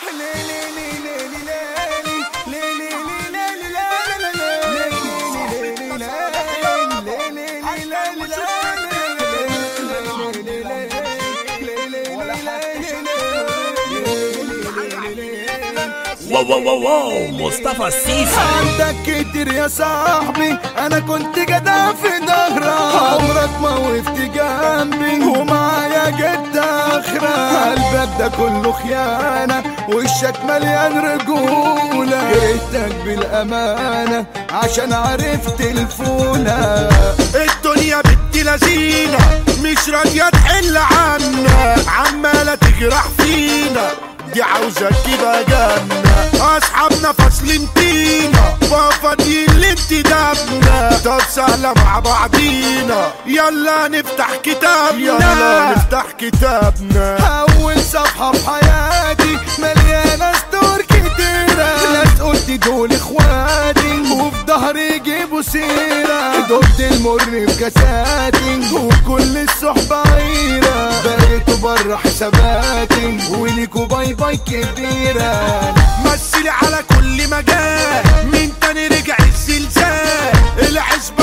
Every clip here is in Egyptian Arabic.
واو واو واو واو مصطفى السيسي عندك كتير يا صاحبي انا كنت جدع في ظهرك عمرك ما وقفت جنبي ومعايا جد اخرة قلبك ده كله خيانة وشك مليان رجولة جيتك بالامانة عشان عرفت الفونة الدنيا بنت لذينة مش راضية تحل عنا عمالة تجرح فينا دي عاوزة كده جنة أصحابنا فاصلين فينا فاضيين لانتدابنا طب سهلة مع بعضينا يلا نفتح كتابنا يلا نفتح كتابنا اول صفحة في حياتي مليانة ستور كتيرة ناس قلت دول اخواتي وفي ظهري يجيبوا سيرة ضد المر بكاساتي وكل الصحبة عيرة بقيتوا بره حساباتي وليكوا باي باي كبيرة مثلي على كل مجال من تاني رجع الزلزال العزبة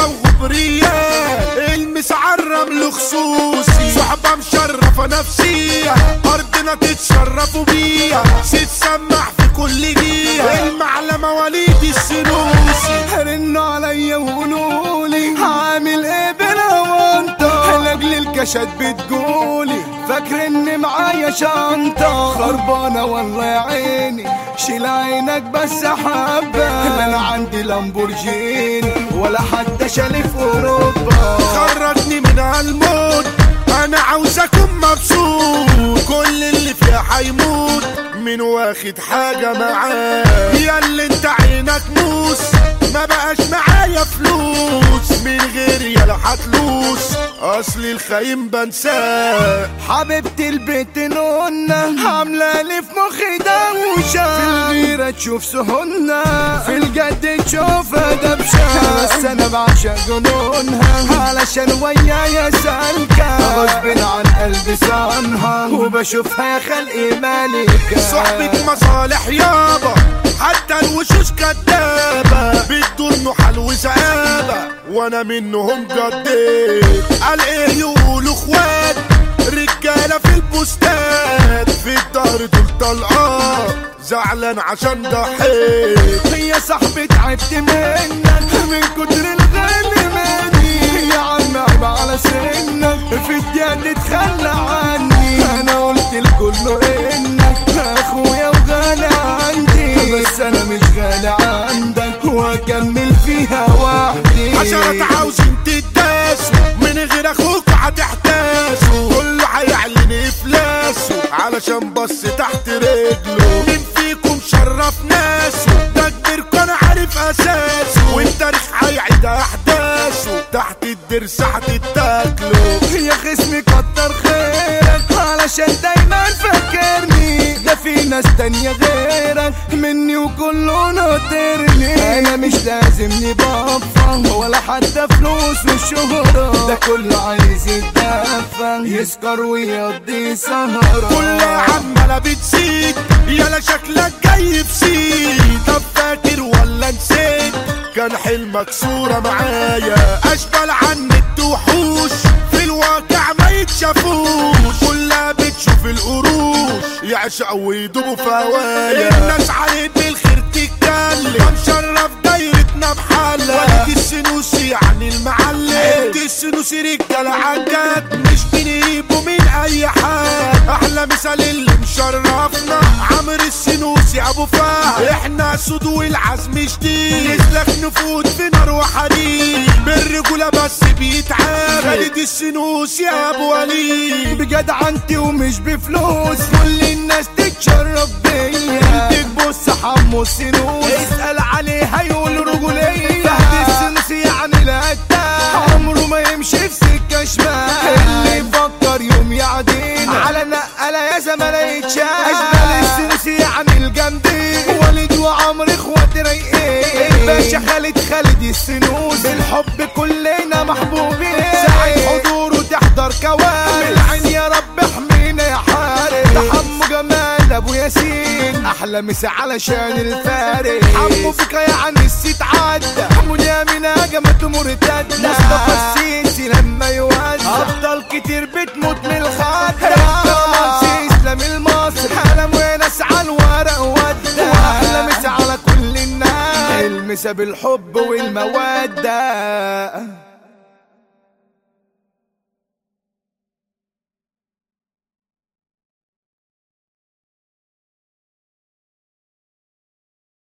وغبريات المسعر رمل خصوصي صحبة مشرفة نفسية أرضنا تتشرفوا بيها ست سمح في كل جهة المعلمة وليد السنوسي رنوا عليا وقولولي هعمل ايه بلا وانطة لاجل الكشات بتقولي فاكر ان معايا شنطة خربانة والله يا عيني شيل عينك بس حبة انا عندي لامبورجيني ولا حتى شالي في اوروبا خرجني من هالموت انا عاوز اكون مبسوط كل اللي فيها هيموت من واخد حاجة معاه يا اللي انت عينك موس ما بقاش معايا فلوس من غير يلا هتلوس اصل الخاين بنساه حبيبتي البيت نونا عاملة لي في مخي دوشة في الغيرة تشوف سهولنا في الجد تشوف دبشة بس انا بعشق جنونها علشان ويايا سالكة غصب عن قلبي صانها وبشوفها يا خلقي مالكة صحبة مصالح يابا حتى الوشوش كدابة بتدور نحل وزعابة وانا منهم جديت قال ايه يقولوا اخوات رجالة في البوستات في الظهر دول طلقات زعلان عشان ضحيت يا صاحبي تعبت منك من كتر الغالي مني يا عم عيب على سنك في الدنيا تتخلى عني انا قلت لكله انك اخويا وغالي عندي بس انا مش غالي عندك واكمل فيها وحدي عشرة عاوزين تداسوا من غير اخوك هتحتاسوا كله هيعلن افلاسه علشان بص تحت رجله مين فيكم شرف ناسه ده كبيركم انا عارف اساسه والتاريخ هيعيد احداثه تحت الدرس هتتاكلوا يا خصمي كتر خيرك علشان دايما فاكرني ده في ناس تانية غيرك مني وكله ناطرني انا مش لازمني بابا ولا حتى فلوس والشهرة ده كله عايز يتدفى يسكر ويقضي سهرة كلها عمالة بتزيد يلا شكلك جاي بسيد طب فاكر ولا نسيت كان حلمك صورة معايا أشبال عن الوحوش في الواقع ما يتشافوش كلها بتشوف القروش يعشقوا ويدوبوا في هوايا الناس عليك بالخير تتكلم مشرف دايرتنا بحالة ولد السنوسي يعني المعلم انت السنوسي رجالة عجات مش بنجيبه من اي حد احلى مثال اللي مشرفنا عمرو السنوسي ابو فهد احنا سود والعزم شديد نسلك نفوت في نار وحريق بالرجولة بس بيتعامل خالد السنوسي ابو وليد بجدعنتي ومش بفلوس كل الناس تتشرف بيا تبص حمو السنوس اسأل عليها يقول رجولية فهد السنوس يعني القتال عمره ما يمشي في سكة شمال اللي يفكر يوم يعدينا على نقلة يا زملاء يتشال أجمل السنوس يعني الجامدين وليد وعمر اخوات رايقين الباشا خالد خالد السنوس بالحب كلنا محبوبين ساعة حضوره تحضر كوارث بالعين يا رب احمينا يا حارس تحمو جمال على ابو ياسين احلى مسا علشان الفارس حمو فيك يعني السيت عدى حمو يامين هجمته مرتدة مصطفى السيسي لما يوزع ابطال كتير بتموت من الخضة اسلام المصري حلم وناس على الورق ودى واحلى مسا على كل الناس المسا بالحب والمودة